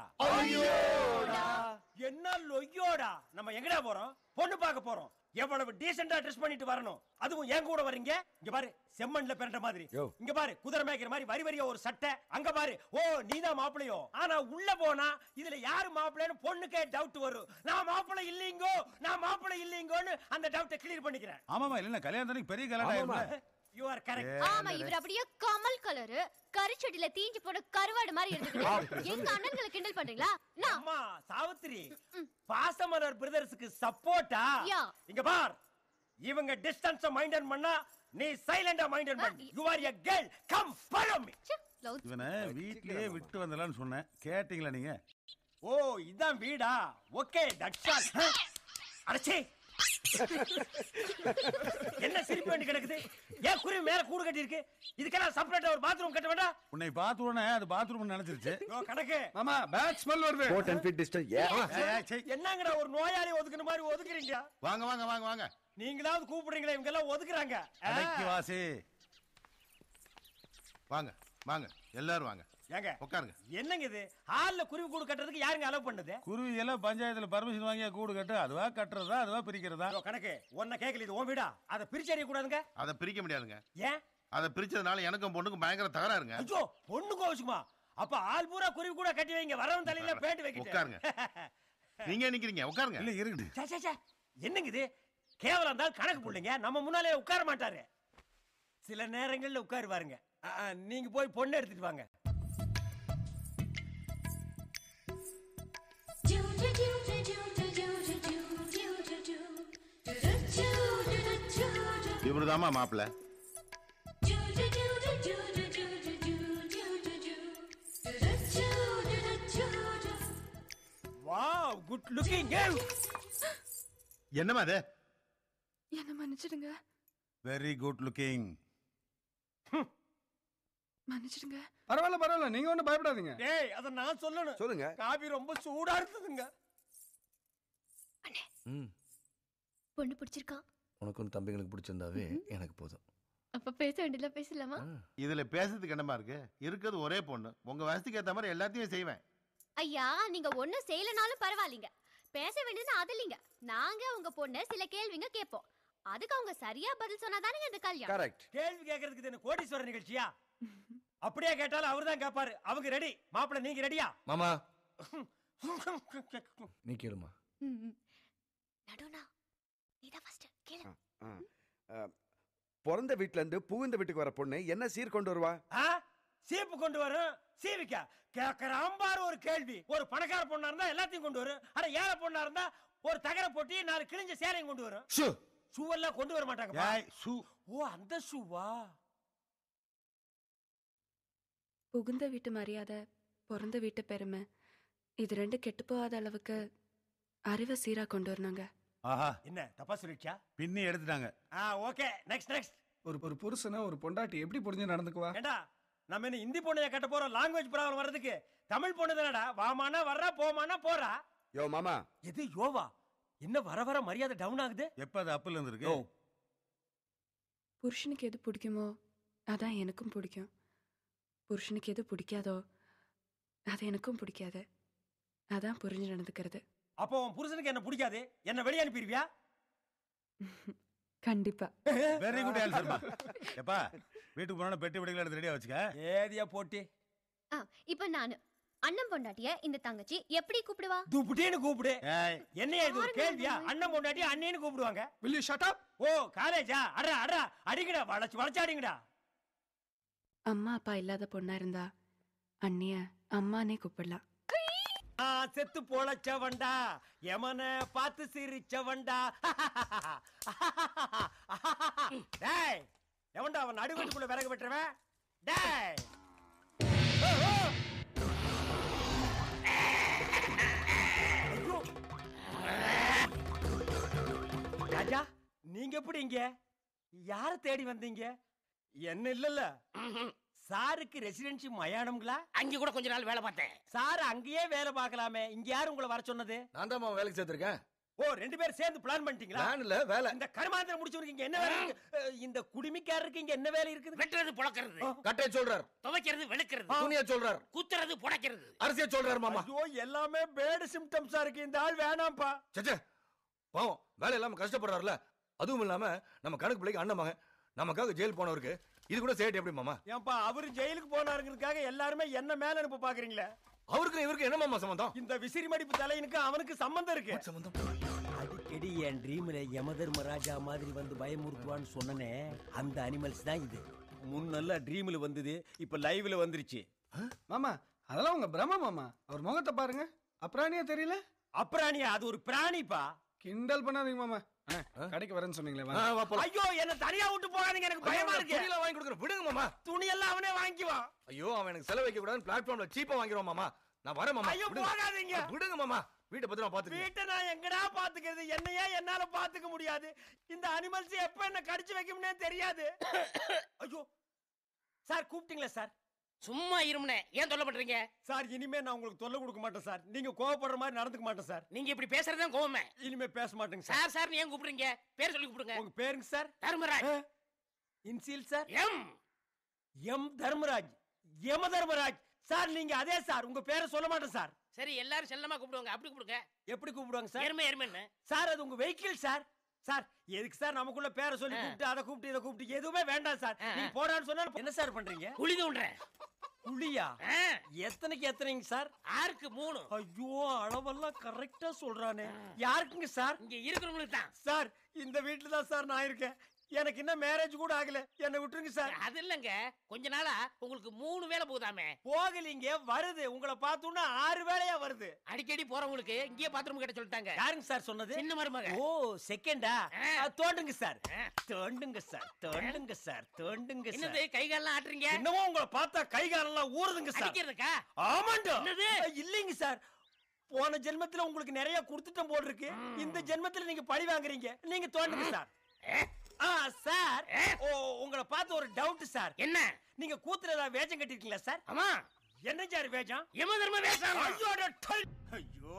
என்ன லொய்யோடா நம்ம எங்கடா போறோம் பொண்ணு பார்க்க போறோம் எவ்வளவு டீசெண்டா ட்ரெஸ் பண்ணிட்டு வரணும் அதுவும் என் கூட வரீங்க இங்க பாரு செம்மண்ல பிறண்ட மாதிரி யோ. இங்க பாரு குதிரை மேய்க்கிற மாதிரி வரி வரியா ஒரு சட்டை அங்க பாரு ஓ நீதான் மாப்பிளையோ ஆனா உள்ள போனா இதுல யாரு மாப்பிள்ளைன்னு பொண்ணுக்கே டவுட் வரும் நான் மாப்பிள்ளை இல்லீங்கோ நான் மாப்பிள்ளை இல்லீங்கோன்னு அந்த டவுட்டை கிளியர் பண்ணிக்கிறேன் ஆமாமா இல்ல கல்யாணத்துக்கு பெரிய கல்யாணம் யூ ஆர் கரெக்ட் ஆமா இவர் அப்படியே கமல் கலரு கரிச்செடியில தீஞ்சு போன கருவாடு மாதிரி இருந்துக்கிட்டு எங்க அண்ணன்களை கிண்டல் பண்றீங்களா நான் அம்மா சாவித்திரி பாசமலர் பிரதர்ஸ்க்கு சப்போர்ட்டா யா. இங்க பார் இவங்க டிஸ்டன்ஸ் மெயின்டைன் பண்ணா நீ சைலண்டா மெயின்டைன் பண்ணு you are a girl come follow me இவனை வீட்லயே விட்டு வந்தலாம்னு சொன்னேன் கேட்டீங்களா நீங்க ஓ இதான் வீடா ஓகே தட்ஸ் ஆல் அடச்சே என்ன சிரிப்பு வேண்டி கிடக்குது ஏன் குருவி மேல கூடு கட்டி இருக்கு இதுக்கெல்லாம் செப்பரேட்டா ஒரு பாத்ரூம் கட்ட வேண்டாம் உன்னை பார்த்த உடனே அது பாத்ரூம் நினைச்சிருச்சு யோ கணக்கு மாமா பேட் ஸ்மெல் வருது ஃபோர் டென் ஃபீட் டிஸ்டன்ஸ் ஏய், ஏய், சை. என்னங்கடா ஒரு நோயாளி ஒதுக்குன மாதிரி ஒதுக்குறீங்க வாங்க வாங்க வாங்க வாங்க நீங்களாவது கூப்பிடுறீங்களா இவங்க எல்லாம் ஒதுக்குறாங்க அடக்கி வாசி வாங்க வாங்க எல்லாரும் வாங்க ஏங்க உட்காருங்க என்னங்க இது ஹால்ல குருவி கூடு கட்டுறதுக்கு யாருங்க அலோவ் பண்ணுது குருவி எல்லாம் பஞ்சாயத்துல பர்மிஷன் வாங்கி கூடு கட்டு அதுவா கட்டுறதா அதுவா பிரிக்கிறதா யோ, கணக்கு உன்ன கேக்கல இது உன் வீடா அதை பிரிச்சு அறிய கூடாதுங்க அதை பிரிக்க முடியாதுங்க ஏன் அதை பிரிச்சதுனால எனக்கும் பொண்ணுக்கும் பயங்கர தகராறுங்க ஐயோ பொண்ணு கோவிச்சுமா அப்ப ஆள் பூரா குருவி கூட கட்டி வைங்க வரவன் தலையில பேட்டு வைக்கிட்டு உட்காருங்க. நீங்க நிக்கிறீங்க உட்காருங்க இல்ல இருக்குது சே, சே, சே. என்னங்க இது கேவலம் தான் கணக்கு பிள்ளைங்க நம்ம முன்னாலே உட்கார மாட்டாரு சில நேரங்கள்ல உட்காருவாருங்க ஆ, ஆ, நீங்க போய் பொண்ணு எடுத்துட்டு வாங்க இவருதாம்மா மாப்பிள்ள வாவ் குட் லுக்கிங் என்னம்மா அது என்ன மன்னிச்சிடுங்க வெரி குட் லுக்கிங் மன்னிச்சிடுங்க பரவாயில்ல பரவாயில்ல நீங்க ஒண்ணும் பயப்படாதீங்க டேய் அத நான் சொல்லணும் சொல்லுங்க காபி ரொம்ப சூடா இருந்ததுங்க பொண்ணு பிடிச்சிருக்கா உனக்கும் தம்பிங்களுக்கு பிடிச்சிருந்தாவே எனக்கு போதும் அப்ப பேச வேண்டியதுல பேசலாமா இதுல பேசுறதுக்கு என்னமா இருக்கு இருக்கிறது ஒரே பொண்ணு உங்க வசதிக்கு ஏத்த மாதிரி எல்லாத்தையும் செய்வேன் ஐயா நீங்க ஒண்ணும் செய்யலனாலும் பரவாயில்லைங்க பேச வேண்டியது அது இல்லைங்க நாங்க உங்க பொண்ணு சில கேள்விங்க கேட்போம் அதுக்கு அவங்க சரியா பதில் சொன்னாதானே இந்த கல்யாணம் கேள்வி கேட்கறதுக்கு இது என்ன கோடீஸ்வரர் நிகழ்ச்சியா அப்படியே கேட்டாலும் அவர்தான் கேட்பாரு அவங்க ரெடி மாப்பிள்ளை நீங்க ரெடியா மாமா நீ கேளுமா நடுனா நீதான் ஃபர்ஸ்ட் கேளு ஆ, ஆ, பிறந்த வீட்ல இருந்து புகுந்த வீட்டுக்கு வர பொண்ணு என்ன சீர் கொண்டு வருவா ஆ? சீப்பு கொண்டு வரும் சீவிக்கா கேக்குறான் பாரு ஒரு கேள்வி ஒரு பணக்கார பொண்ணா இருந்தா எல்லாத்தையும் கொண்டு வரும் ஆனா ஏழை பொண்ணா இருந்தா ஒரு தகர போட்டி நாலு கிழிஞ்ச சேலையும் கொண்டு வரும் ஷூ ஷூ எல்லாம் கொண்டு வர மாட்டாங்க ஏய், ஷூ. ஓ அந்த ஷூவா புகுந்த வீட்டு மரியாதை பிறந்த வீட்டு பெருமை இது ரெண்டு கெட்டு போகாத அளவுக்கு அறிவை சீரா கொண்டு வரணுங்க ஆஹா என்ன தப்பா சொல்லிடுச்சா பின்னி எடுத்துட்டாங்க ஆ ஓகே நெக்ஸ்ட் நெக்ஸ்ட் ஒரு ஒரு புருஷனை ஒரு பொண்டாட்டி எப்படி புரிஞ்சு நடந்துக்குவா ஏண்டா நம்ம என்ன ஹிந்தி பொண்ணைய கட்ட போறோம் லாங்குவேஜ் ப்ராப்ளம் வர்றதுக்கு தமிழ் பொண்ணு தானடா வாமானா வர்றா போமானா போறா யோ மாமா எது யோவா என்ன வர வர மரியாதை டவுன் ஆகுது எப்ப அது அப்பில் இருந்திருக்கு புருஷனுக்கு எது பிடிக்குமோ அதான் எனக்கும் பிடிக்கும் புருஷனுக்கு எது பிடிக்காதோ அது எனக்கும் பிடிக்காது அதான் புரிஞ்சு நடந்துக்கிறது அப்போ உன் புருஷனுக்கு என்ன பிடிக்காது என்ன வெளியே அனுப்பிடுவியா கண்டிப்பா வெரி குட் ஆன்சர்மா எப்பா வீட்டுக்கு போனா பெட்டி விடைகளை எடுத்து ரெடியா வச்சுக்க ஏதியா போட்டி ஆ, இப்ப நானு அண்ணன் பொண்டாட்டிய இந்த தங்கச்சி எப்படி கூப்பிடுவா துப்புட்டேன்னு கூப்பிடு என்னையா இது ஒரு கேள்வியா அண்ணன் பொண்டாட்டி அண்ணேன்னு கூப்பிடுவாங்க will you shut up ஓ காலேஜா அடா அடா அடிங்கடா வளைச்சு வளைச்சாடிங்கடா அம்மா அப்பா இல்லாத பொண்ணா இருந்தா அண்ணிய அம்மானே கூப்பிடலாம் ஆ செத்து பொழைச்சவன்டா யமன பார்த்து சிரிச்சவன்டா டேய் எவன்டா அவன் நடுவீட்டுக்குள்ள விறகு வெட்டுறவன் டேய் ஓ, ஓ. ஐயோ. ராஜா நீங்க எப்படி இங்க யார தேடி வந்தீங்க என்ன இல்லல்ல சாருக்கு ரெசிடென்சி மயானம்களா அங்க கூட கொஞ்ச நாள் வேலை பார்த்தேன் சார் அங்கேயே வேலை பார்க்கலாமே இங்க யாரு உங்களை வர சொன்னது நான் தான் வேலைக்கு சேர்த்திருக்கேன் ஓ ரெண்டு பேரும் சேர்ந்து பிளான் பண்ணிட்டீங்களா Plan இல்ல, வேலை. இந்த கருமாந்திரம் முடிச்சவருக்கு இங்க என்ன வேலை இருக்கு அஹ், இந்த குடிமிக்காரருக்கு இங்க என்ன வேலை இருக்குது வெட்டுறது புழக்கிறது கட்டைய சொல்றார் துவைக்கிறது வெளுக்கிறது துணியா சொல்றார் குத்துறது புடைக்கிறது அரிசியா சொல்றாரு மாமா ஐயோ எல்லாமே பேடு சிம்டம்ஸா இருக்கு இந்த ஆள் வேணாம்ப்பா சச்சே பாவம் வேலை இல்லாம கஷ்டப்படுறாருல அதுவும் இல்லாம நம்ம கணக்கு பிள்ளைக்கு அண்ணன் மகன் நமக்காக ஜெயில் போனவருக்கு இது கூட சேட்டு எப்படி மாமா ஏன்பா அவரு ஜெயிலுக்கு போனாருங்கிறதுக்காக எல்லாருமே என்ன மேல அனுப்ப பாக்குறீங்களே அவருக்கு இவருக்கு என்ன மாமா சம்பந்தம் இந்த விசிறி மடிப்பு தலையனுக்கு அவனுக்கு சம்பந்தம் இருக்கு அடிக்கடி என் ட்ரீம்ல யமதர்மராஜா மாதிரி வந்து பயமுறுத்துவான்னு சொன்னனே அந்த அனிமல்ஸ் தான் இது முன்னெல்லாம் ட்ரீம்ல வந்தது இப்ப லைவ்ல வந்துருச்சு மாமா அதெல்லாம் உங்க பிரம்ம மாமா அவர் முகத்தை பாருங்க அப்புறாணியா தெரியல அப்புறாணியா அது ஒரு பிராணிப்பா கிண்டல் பண்ணாதீங்க மாமா அண்ணே, கடைக்கு வரேன்னு சொன்னீங்களே ஆ, வா வாங்க. போலாம். ஐயோ என்ன தனியா விட்டு போகாதீங்க எனக்கு பயமா இருக்கு துணியெல்லாம் வாங்கி கொடுக்குறேன் விடுங்க மாமா துணி எல்லாம் அவனே வாங்கிக்குவான் ஐயோ அவன் எனக்கு செலவு வைக்க கூடாதுன்னு பிளாட்ஃபார்ம்ல சீப்பா வாங்கிடுவான் மாமா நான் வரேன் மாமா ஐயோ, விடுங்க. போகாதீங்க. விடுங்க மாமா வீட்டை பத்திரமா பாத்துக்கங்க வீட்டை நான் எங்கடா பாத்துக்கிறது என்னையே என்னால பாத்துக்க முடியாது இந்த அனிமல்ஸ் எப்ப என்ன கடிச்சு வைக்கும்னே தெரியாது ஐயோ சார் கூப்பிட்டீங்களா சார் சும்மா இருமுனே ஏன் தொல்லை பண்றீங்க சார் இனிமே நான் உங்களுக்கு தொல்லை கொடுக்க மாட்டேன் சார் நீங்க கோவப்படுற மாதிரி நடந்துக்க மாட்டேன் சார் நீங்க இப்படி பேசுறதுதான் கோவமே இனிமே பேச மாட்டேங்க சார் சார் சார் ஏன் கூப்பிடுறீங்க பேர் சொல்லி கூப்பிடுங்க உங்க பேருங்க சார் தர்மராஜ் இன்சில் sir M M Dharmaraj Yama Dharmaraj sir நீங்க அதே சார் உங்க பேரை சொல்ல மாட்டேன் சார் சரி எல்லாரும் செல்லமா கூப்பிடுவாங்க அப்படி கூப்பிடுங்க எப்படி கூப்பிடுவாங்க சார் எருமை எருமைன்னு சார் அது உங்க வெஹிக்கிள் சார் சார் எதுக்கு சார் நமக்குள்ள பேரை சொல்லி கூப்பிட்டு அதை கூப்பிட்டு இதை கூப்பிட்டு எதுவுமே வேண்டாம் சார் நீங்க போடான்னு சொன்னா என்ன சார் பண்றீங்க குழி தோன்றேன் குழியா எத்தனைக்கு எத்தனைங்க சார் ஆறுக்கு மூணு ஐயோ அளவெல்லாம் கரெக்டா சொல்றானே யாருக்குங்க சார் இங்க இருக்கிறவங்களுக்கு தான் சார் இந்த வீட்டுல தான் சார் நான் இருக்கேன் எனக்கு இன்னும் மேரேஜ் கூட ஆகல என்ன விட்டுருங்க சார் அது இல்லங்க கொஞ்ச நாளா உங்களுக்கு மூணு வேலை போகுதாமே போகலீங்க வருது உங்களை பார்த்தோன்னா ஆறு வேலையா வருது அடிக்கடி போறவங்களுக்கு இங்கேயே பாத்ரூம் கிட்ட சொல்லிட்டாங்க யாருங்க சார் சொன்னது சின்ன மருமக ஓ செகண்டா தோண்டுங்க சார் தோண்டுங்க சார் தோண்டுங்க சார் தோண்டுங்க சார் என்னது கை கால்லாம் ஆட்டுறீங்க என்னவோ உங்களை பார்த்தா கை காலெல்லாம் ஊறுதுங்க சார் அடிக்கிறதுக்கா ஆமாண்டா என்னது? இல்லைங்க சார் போன ஜென்மத்துல உங்களுக்கு நிறைய கொடுத்துட்டோம் போல் இருக்கு இந்த ஜென்மத்துல நீங்க பழி வாங்குறீங்க நீங்க தோண்டுங்க சார் ஆ சார் ஓ உங்களை பார்த்து ஒரு டவுட் சார் என்ன நீங்க கூத்துல ஏதாவது வேஷம் கட்டிருக்கீங்களா சார் ஆமா என்ன சார் வேஷம் யம தர்ம வேஷம் ஐயோ அட டை. ஐயோ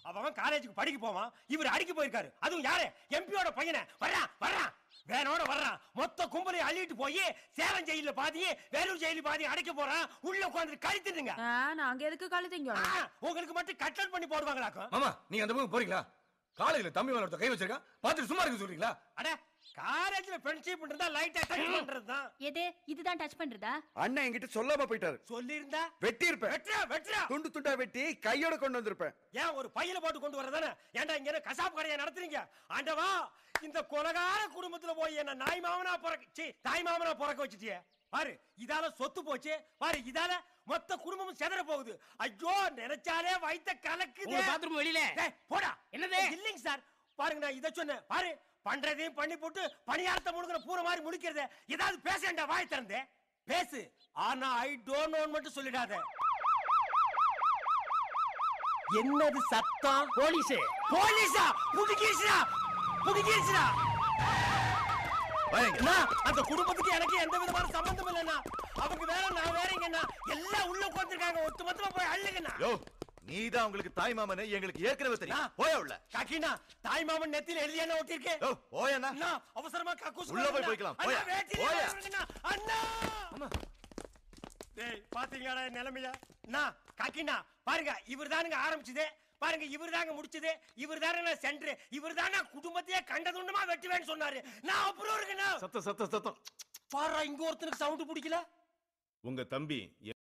அவன் காலேஜுக்கு படிக்க போவான் இவர் அடிக்க போயிருக்காரு அதுவும் யாரு எம்பியோட பையனை வர்றான் வர்றான் வேனோட வர்றான் மொத்த கும்பலை அள்ளிட்டு போய் சேலம் ஜெயில பாதி வேலூர் ஜெயில பாதி அடைக்க போறான் உள்ள உட்காந்து கழித்துடுங்க நாங்க எதுக்கு கழுதிங்க உங்களுக்கு மட்டும் கட்லட் பண்ணி போடுவாங்களாக்கும் மாமா நீங்க அந்த பக்கம் போறீங்களா காலேஜ்ல தம்பி மேல ஒருத்தன் கை வச்சிருக்கான் பார்த்துட்டு சும்மா இருக்க சொல்றீங்களா அட காலேஜ்ல ஃப்ரெண்ட்ஷிப் இருந்தா லைட்டா டச் பண்றது தான் எது இதுதான் டச் பண்றதா அண்ணன் என்கிட்ட சொல்லாம போயிட்டாரு சொல்லியிருந்தா வெட்டி இருப்பேன் வெட்டுறா வெட்டுறா துண்டு துண்டா வெட்டி கையோட கொண்டு வந்திருப்பேன் ஏன் ஒரு பையில போட்டு கொண்டு வரதானே ஏன்டா இங்க என்ன கசாப்பு கடையை நடத்துறீங்க ஆண்டவா இந்த கொலகார குடும்பத்துல போய் என்ன நாய் மாமனா பிறக்க சீ தாய் மாமனா பிறக்க வச்சுட்டியே பாரு இதால சொத்து போச்சு பாரு இதால மொத்த குடும்பமும் செதற போகுது ஐயோ நினைச்சாலே வயித்த கலக்குது உங்க bathroom வெளியில. டேய், போடா என்னது? இல்லைங்க சார் பாருங்க நான் இத சொன்னேன் பாரு பண்றதையும் பண்ணி போட்டு பணியாரத்தை முழுக்கிற பூர மாதிரி முடிக்கிறத ஏதாவது பேசேன்டா வாய் திறந்து பேசு ஆனா ஐ டோன்ட் நோ மட்டும் சொல்லிடாத என்னது சத்தம் போலீஸ் போலீஸா புடிக்கிருச்சுடா புடிக்கிருச்சுடா அண்ணா, அந்த குடும்பத்துக்கு எனக்கு எந்த விதமான சம்பந்தம் இல்லைண்ணா அவங்க வேற நான் வேறங்கண்ணா எல்லாம் உள்ள உட்காந்துருக்காங்க ஒத்து மொத்தமா போய் அள்ளுங்கண்ணா யோ நீதான் உங்களுக்கு தாய் மாமனு எங்களுக்கு ஏற்கனவே தெரியும் போய உள்ள காக்கினா தாய் மாமன் நெத்தியில எழுதி என்ன ஒட்டிருக்கு யோ போயண்ணா அண்ணா அவசரமா கக்கூஸ் உள்ள போய் போய்க்கலாம். அண்ணா போயா. வேட்டியில போயா. வருங்கண்ணா. அண்ணா டேய் பாத்தீங்களாடா என் நிலைமைய நான் காக்கினா பாருங்க இவர் தானுங்க ஆரம்பிச்சது பாருங்க இவர் தாங்க முடிச்சது இவர் தானே சென்டர் இவர் தானே குடும்பத்தையே கண்டதுண்டமா வெட்டுவேன்னு சொன்னாரு நான் அப்புறம் இருக்குண்ணா சத்தம் சத்தம் சத்தம் பாரு இங்க ஒருத்தனுக்கு சவுண்ட் பிடிக்கல உங்க தம்பி